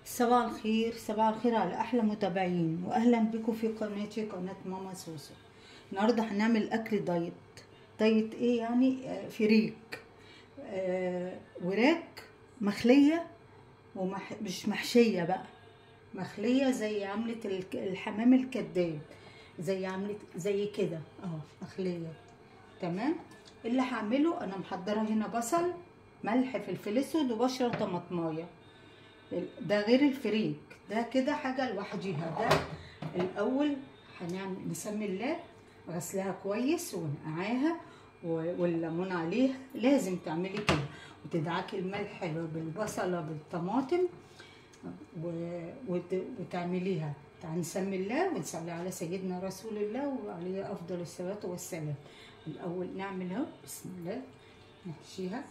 صباح الخير صباح الخير على احلى متابعين واهلا بكم في قناتي قناه ماما سوسو النهارده هنعمل اكل دايت دايت ايه يعني آه، فريك آه وراك مخليه ومح مش محشيه بقى مخليه زي عمله الك- الحمام الكذاب زي عمله زي كده اهو مخليه تمام اللي هعمله انا محضره هنا بصل ملح فلفل اسود وبشره طماطمايه ده غير الفريك ده كده حاجة لوحديها ده الأول هنعمل نسمي الله غسلها كويس ونقعاها و- والليمون عليها لازم تعملي كده وتدعكي الملح بالبصلة بالطماطم و- وت- وتعمليها تعالي نسمي الله ونصلي على سيدنا رسول الله وعليه أفضل الصلاة والسلام الأول نعمل اهو بسم الله نحشيها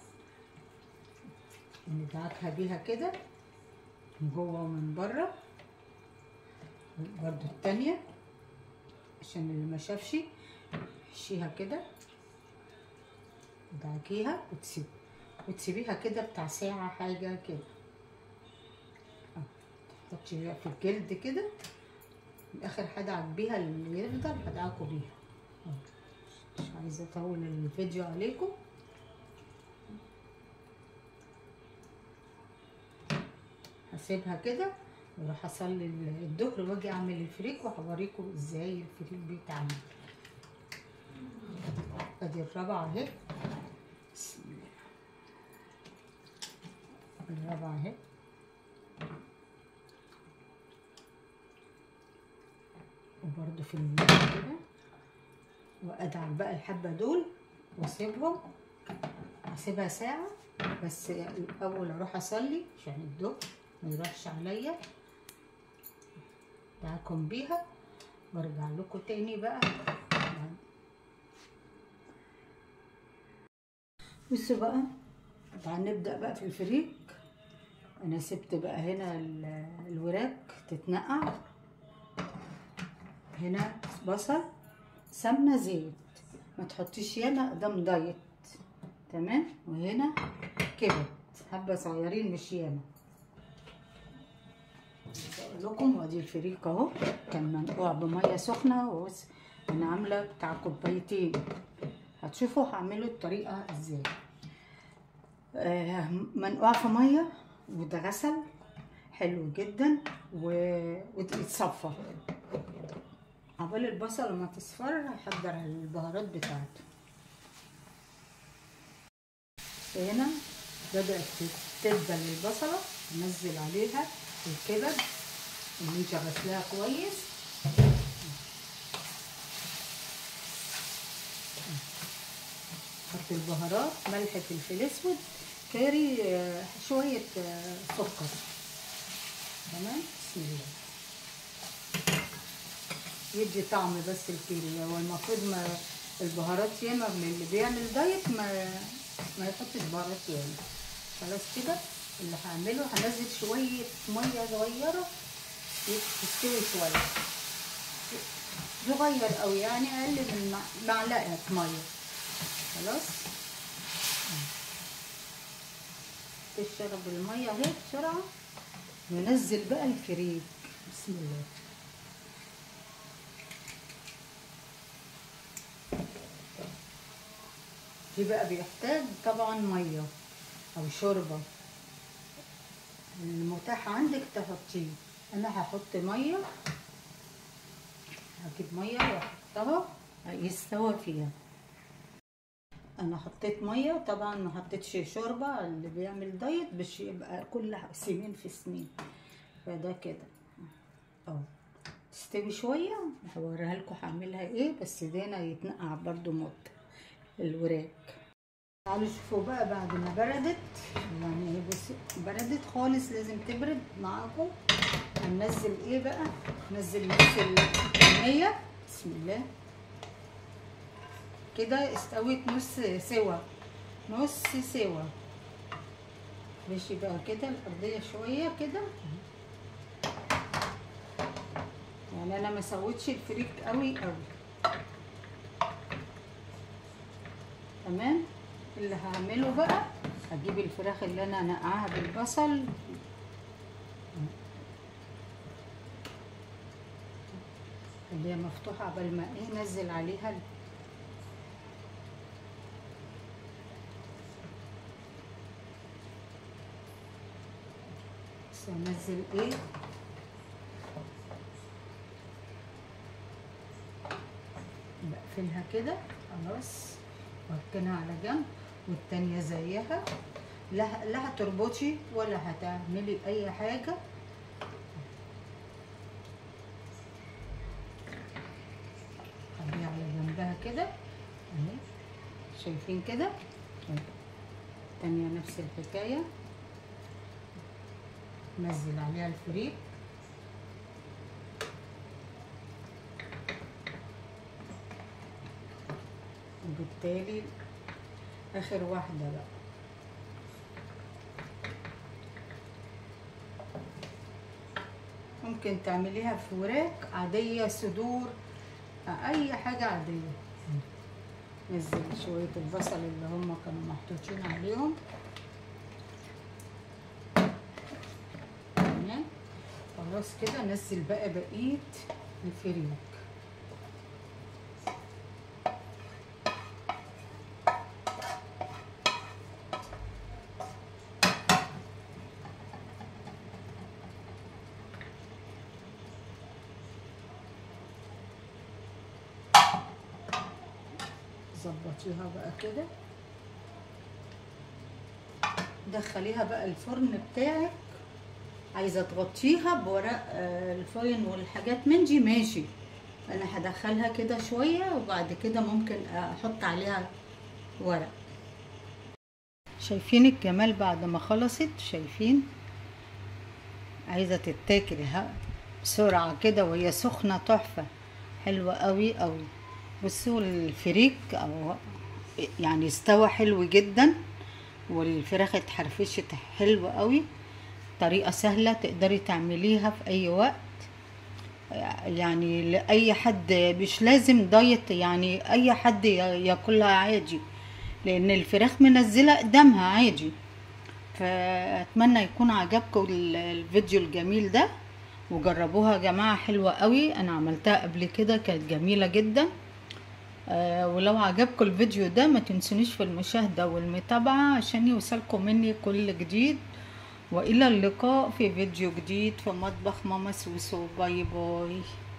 وندعكها بيها كده من جوه ومن بره برضو التانية عشان اللي ما شافش حشيها كده ودعكيها وتسيب وتسيبيها كده بتاع ساعة حاجة كده اه، تحطيها في الجلد كده في الآخر هدعك بيها اللي يفضل هدعكوا بيها اه، مش عايزة أطول الفيديو عليكم هسيبها كده واروح اصلي الظهر واجي اعمل الفريك وهوريكم ازاي الفريك بيتعمل ادي الرابعه اهي بسم الله الرابعه اهي وبرده في النص كده وادعك بقى الحبه دول واسيبهم اسيبها ساعه بس الاول اروح اصلي عشان الظهر ما يروحش عليا دعكم بيها وارجع لكم تاني بقى بصوا بقى تعال نبدا بقى في الفريك انا سبت بقى هنا ال- الوراك تتنقع هنا بصل سمنه زيت ما تحطيش ياما قدام دايت تمام وهنا كبد حبه صغيرين مش ياما اقول لكم وادي الفريك اهو كان منقوع بميه سخنه وبص انا عامله بتاع كوبايتين هتشوفوا هعمله الطريقه ازاي آه منقوع في ميه واتغسل حلو جدا و... ويتصفى عقبال البصل لما تصفر هحضر البهارات بتاعته هنا بدأت تدبل البصلة نزل عليها الكبد اللي انت غسلاها كويس حط البهارات ملح فلفل اسود كاري آه، شوية آه، سكر تمام بسم الله يدي طعم بس الكيري هو المفروض ما البهارات ياما اللي بيعمل دايت ما ما يحطش بهارات ياما خلاص كده اللي هعمله هنزل شوية مية صغيرة تستوي شوية صغير قوي يعني اقل من مع- معلقة مية خلاص تشرب المية اهي بسرعة وننزل بقى الفريك بسم الله دي بقى بيحتاج طبعا ميه او شوربه المتاح عندك تحطيه انا هحط ميه هجيب ميه واحطها يستوى فيها انا حطيت ميه طبعا ما حطيتش شوربه اللي بيعمل دايت باش يبقى كل سنين في سنين فده كده اهو تستوي شويه هوريها لكم هعملها ايه بس دينا يتنقع برضو مده الوراك تعالوا شوفوا بقى بعد ما بردت يعني ايه بصي بردت خالص لازم تبرد معاكم هننزل ايه بقى ننزل نص الكمية بسم الله كده استوت نص سوا نص سوا ماشي بقى كده الارضيه شويه كده يعني انا ما سويتش الفريك قوي قوي تمام اللي هعمله بقى هجيب الفراخ اللي انا نقعها بالبصل خليها مفتوحة قبل ما ايه نزل عليها ال- بس انزل ايه بقفلها كده خلاص واركنها على جنب والتانية زيها لا لا هتربطي ولا هتعملي اي حاجة خليها على جنبها كده اهي شايفين كده اهي. التانية نفس الحكاية نزل عليها الفريك وبالتالي اخر واحدة بقى ممكن تعمليها في وراك عادية صدور اي حاجة عادية نزل شوية البصل اللي هم كانوا محطوطين عليهم تمام خلاص كده نزل بقى بقية الفريك ظبطيها بقى كده دخليها بقى الفرن بتاعك عايزه تغطيها بورق آه، الفوين والحاجات من دي ماشي انا هدخلها كده شويه وبعد كده ممكن احط عليها ورق شايفين الجمال بعد ما خلصت شايفين عايزه تتاكل ها بسرعه كده وهي سخنه تحفه حلوه قوي قوي بصوا الفريك او يعني استوى حلو جدا والفراخ اتحرفشت حلو قوي طريقة سهلة تقدري تعمليها في أي وقت يعني لأي حد مش لازم دايت يعني أي حد ياكلها عادي لأن الفراخ منزلة قدامها عادي فأتمنى يكون عجبكم الفيديو الجميل ده وجربوها يا جماعة حلوة قوي أنا عملتها قبل كده كانت جميلة جدا آه ولو عجبكم الفيديو ده ما تنسونيش في المشاهدة والمتابعة عشان يوصلكم مني كل جديد وإلى اللقاء في فيديو جديد في مطبخ ماما سوسو باي باي